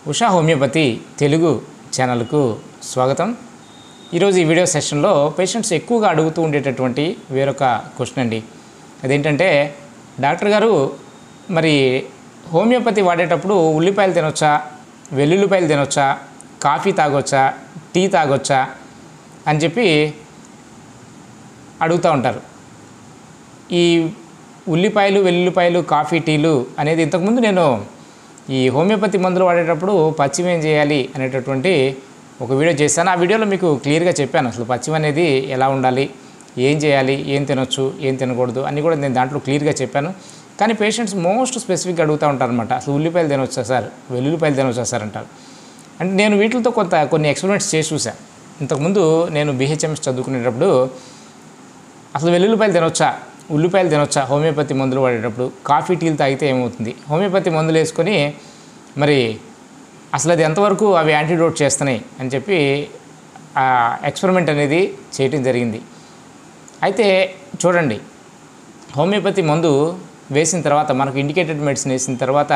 Usha homeopathy Telugu ఛానల్కు స్వాగతం ఈరోజు ఈ వీడియో సెషన్లో పేషెంట్స్ ఎక్కువగా అడుగుతూ ఉండేటటువంటి వేరొక క్వశ్చన్ అండి అదేంటంటే డాక్టర్ గారు మరి హోమియోపతి వాడేటప్పుడు ఉల్లిపాయలు తినొచ్చా వెల్లుల్లిపాయలు తినొచ్చా కాఫీ తాగొచ్చా టీ తాగొచ్చా అని చెప్పి అడుగుతూ ఉంటారు ఈ ఉల్లిపాయలు వెల్లుల్లిపాయలు కాఫీ టీలు అనేది ఇంతకుముందు నేను ఈ హోమియోపతి మందులు వాడేటప్పుడు పచ్చిమ ఏం చేయాలి అనేటటువంటి ఒక వీడియో చేశాను ఆ వీడియోలో మీకు క్లియర్గా చెప్పాను అసలు పచ్చిమ అనేది ఎలా ఉండాలి ఏం చేయాలి ఏం తినొచ్చు ఏం తినకూడదు అన్నీ కూడా నేను దాంట్లో క్లియర్గా చెప్పాను కానీ పేషెంట్స్ మోస్ట్ స్పెసిఫిక్గా అడుగుతూ ఉంటారనమాట అసలు ఉల్లిపాయలు తినొచ్చా సార్ వెల్లుల్లిపాయలు తినొచ్చా సార్ అంటారు అంటే నేను వీటితో కొంత కొన్ని ఎక్స్పెరిమెంట్స్ చేసి చూశాను ఇంతకుముందు నేను బీహెచ్ఎంఎస్ చదువుకునేటప్పుడు అసలు వెల్లుల్లిపాయలు తినొచ్చా ఉల్లిపాయలు తినొచ్చా హోమియోపతి మందులు వాడేటప్పుడు కాఫీ టీలు తాగితే ఏమవుతుంది హోమియోపతి మందులు వేసుకొని మరి అసలు అది ఎంతవరకు అవి యాంటీడోట్ చేస్తున్నాయి అని చెప్పి ఆ ఎక్స్పెరిమెంట్ అనేది చేయటం జరిగింది అయితే చూడండి హోమియోపతి మందు వేసిన తర్వాత మనకు ఇండికేటెడ్ మెడిసిన్ వేసిన తర్వాత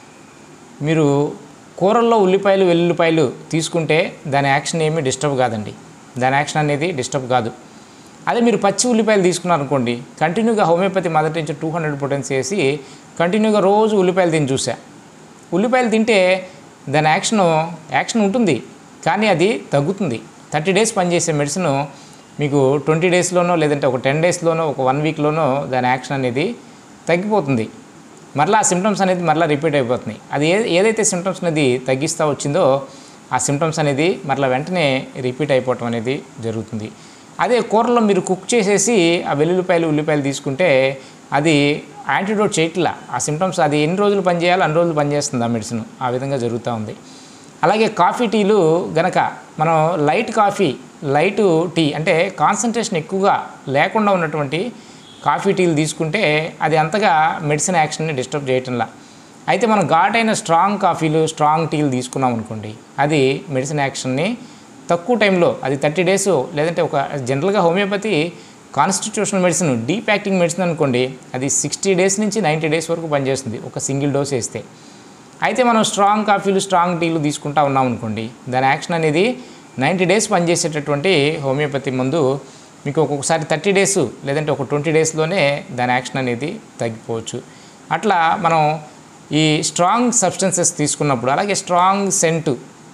మీరు కూరల్లో ఉల్లిపాయలు వెల్లుల్లిపాయలు తీసుకుంటే దాని యాక్షన్ ఏమీ డిస్టర్బ్ కాదండి దాని యాక్షన్ అనేది డిస్టర్బ్ కాదు అదే మీరు పచ్చి ఉల్లిపాయలు తీసుకున్నారనుకోండి కంటిన్యూగా హోమియోపతి మొదటి నుంచి టూ హండ్రెడ్ పొటెన్స్ వేసి కంటిన్యూగా రోజు ఉల్లిపాయలు తిని చూసా ఉల్లిపాయలు తింటే దాని యాక్షన్ యాక్షన్ ఉంటుంది కానీ అది తగ్గుతుంది థర్టీ డేస్ పనిచేసే మెడిసిన్ మీకు ట్వంటీ డేస్లోనో లేదంటే ఒక టెన్ డేస్లోనో ఒక వన్ వీక్లోనో దాని యాక్షన్ అనేది తగ్గిపోతుంది మరలా ఆ సిమ్టమ్స్ అనేది మరలా రిపీట్ అయిపోతున్నాయి అది ఏ ఏదైతే సిమ్టమ్స్ అనేది తగ్గిస్తూ వచ్చిందో ఆ సిమ్టమ్స్ అనేది మరలా వెంటనే రిపీట్ అయిపోవటం అనేది జరుగుతుంది అదే కూరలో మీరు కుక్ చేసేసి ఆ వెల్లుల్లిపాయలు ఉల్లిపాయలు తీసుకుంటే అది యాంటీడోట్ చేయట్లా ఆ సిమ్టమ్స్ అది ఎన్ని రోజులు పనిచేయాలో అన్ని రోజులు పనిచేస్తుంది ఆ మెడిసిన్ ఆ విధంగా జరుగుతూ ఉంది అలాగే కాఫీ టీలు గనక మనం లైట్ కాఫీ లైట్ టీ అంటే కాన్సన్ట్రేషన్ ఎక్కువగా లేకుండా ఉన్నటువంటి కాఫీ టీలు తీసుకుంటే అది అంతగా మెడిసిన్ యాక్షన్ని డిస్టర్బ్ చేయటంలా అయితే మనం ఘాటైన స్ట్రాంగ్ కాఫీలు స్ట్రాంగ్ టీలు తీసుకున్నాం అనుకోండి అది మెడిసిన్ యాక్షన్ని తక్కువ టైంలో అది థర్టీ డేస్ లేదంటే ఒక జనరల్గా homeopathy constitutional medicine deep acting medicine అనుకోండి అది సిక్స్టీ డేస్ నుంచి నైంటీ డేస్ వరకు పనిచేస్తుంది ఒక సింగిల్ డోస్ వేస్తే అయితే మనం స్ట్రాంగ్ కాఫీలు స్ట్రాంగ్ టీలు తీసుకుంటా ఉన్నాం అనుకోండి దాని యాక్షన్ అనేది నైంటీ డేస్ పనిచేసేటటువంటి హోమియోపతి మందు మీకు ఒక్కొక్కసారి థర్టీ డేస్ లేదంటే ఒక ట్వంటీ డేస్లోనే దాని యాక్షన్ అనేది తగ్గిపోవచ్చు అట్లా మనం ఈ స్ట్రాంగ్ సబ్స్టెన్సెస్ తీసుకున్నప్పుడు అలాగే స్ట్రాంగ్ సెంటు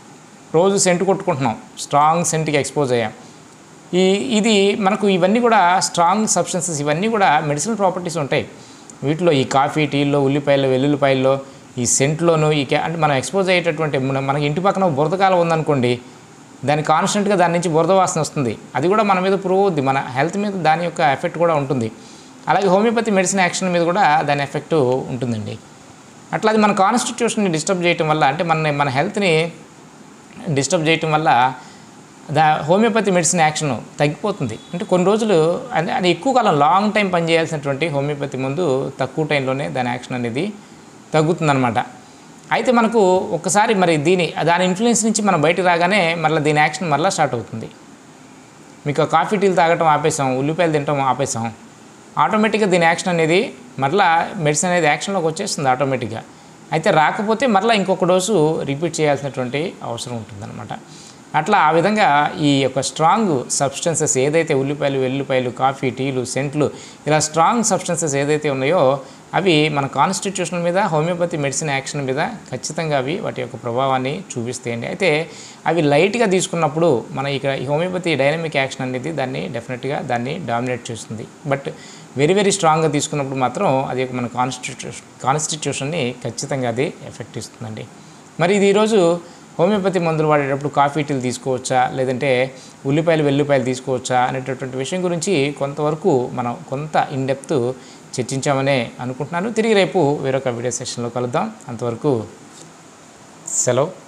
రోజు సెంటు కొట్టుకుంటున్నాం స్ట్రాంగ్ సెంట్కి ఎక్స్పోజ్ అయ్యాం ఈ ఇది మనకు ఇవన్నీ కూడా స్ట్రాంగ్ సబ్స్టెన్సెస్ ఇవన్నీ కూడా మెడిసినల్ ప్రాపర్టీస్ ఉంటాయి వీటిలో ఈ కాఫీ టీల్లో ఉల్లిపాయలు వెల్లుల్లిపాయల్లో ఈ సెంట్లోను ఈ కే- అంటే మనం ఎక్స్పోజ్ అయ్యేటటువంటి మన- మనకి ఇంటి పక్కన బురదకాలం ఉందనుకోండి దాని కాన్స్టెంట్గా దాని నుంచి బురద వాసన వస్తుంది అది కూడా మన మీద ప్రూవ్ అవుద్ది మన హెల్త్ మీద దాని యొక్క ఎఫెక్ట్ కూడా ఉంటుంది అలాగే హోమియోపతి మెడిసిన్ యాక్షన్ మీద కూడా దాని ఎఫెక్ట్ ఉంటుందండి అట్లా అది మన కాన్స్టిట్యూషన్ని డిస్టర్బ్ చేయటం వల్ల అంటే మన మన హెల్త్ని డిస్టర్బ్ చేయటం వల్ల దా హోమియోపతి మెడిసిన్ యాక్షన్ తగ్గిపోతుంది అంటే కొన్ని రోజులు అంటే అది ఎక్కువ కాలం లాంగ్ టైం పనిచేయాల్సినటువంటి హోమియోపతి ముందు తక్కువ టైంలోనే దాని యాక్షన్ అనేది తగ్గుతుందన్నమాట అయితే మనకు ఒక్కసారి మరి దీని దాని ఇన్ఫ్లుయెన్స్ నుంచి మనం బయటకు రాగానే మళ్ళీ దీని యాక్షన్ మళ్ళీ స్టార్ట్ అవుతుంది మీకు ఆ కాఫీ టీలు తాగటం ఆపేసాం ఉల్లిపాయలు తినటం ఆపేసాం ఆటోమేటిక్గా దీని యాక్షన్ అనేది మరలా మెడిసిన్ అనేది యాక్షన్లోకి వచ్చేస్తుంది ఆటోమేటిక్గా అయితే రాకపోతే మరలా ఇంకొక డోసు రిపీట్ చేయాల్సినటువంటి అవసరం ఉంటుందన్నమాట అట్లా ఆ విధంగా ఈ యొక్క స్ట్రాంగ్ సబ్స్టెన్సెస్ ఏదైతే ఉల్లిపాయలు వెల్లుల్లిపాయలు కాఫీ టీలు సెంట్లు ఇలా స్ట్రాంగ్ సబ్స్టెన్సెస్ ఏదైతే ఉన్నాయో అవి మన కాన్స్టిట్యూషన్ మీద హోమియోపతి మెడిసిన్ యాక్షన్ మీద ఖచ్చితంగా అవి వాటి యొక్క ప్రభావాన్ని చూపిస్తాయండి అయితే అవి లైట్గా తీసుకున్నప్పుడు మన ఇక్కడ ఈ హోమియోపతి డైనమిక్ యాక్షన్ అనేది దాన్ని డెఫినెట్గా దాన్ని డామినేట్ చేస్తుంది బట్ వెరీ వెరీ స్ట్రాంగ్గా తీసుకున్నప్పుడు మాత్రం అది మన కాన్స్టిట్యూషన్ కాన్స్టిట్యూషన్ని ఖచ్చితంగా అది ఎఫెక్ట్ ఇస్తుందండి మరి ఇది ఈరోజు హోమియోపతి మందులు వాడేటప్పుడు కాఫీ టీలు తీసుకోవచ్చా లేదంటే ఉల్లిపాయలు వెల్లుల్లిపాయలు తీసుకోవచ్చా అనేటటువంటి విషయం గురించి కొంతవరకు మనం కొంత ఇన్ డెప్త్ చర్చించామనే అనుకుంటున్నాను తిరిగి రేపు వేరొక వీడియో సెషన్లో కలుద్దాం అంతవరకు సెలవు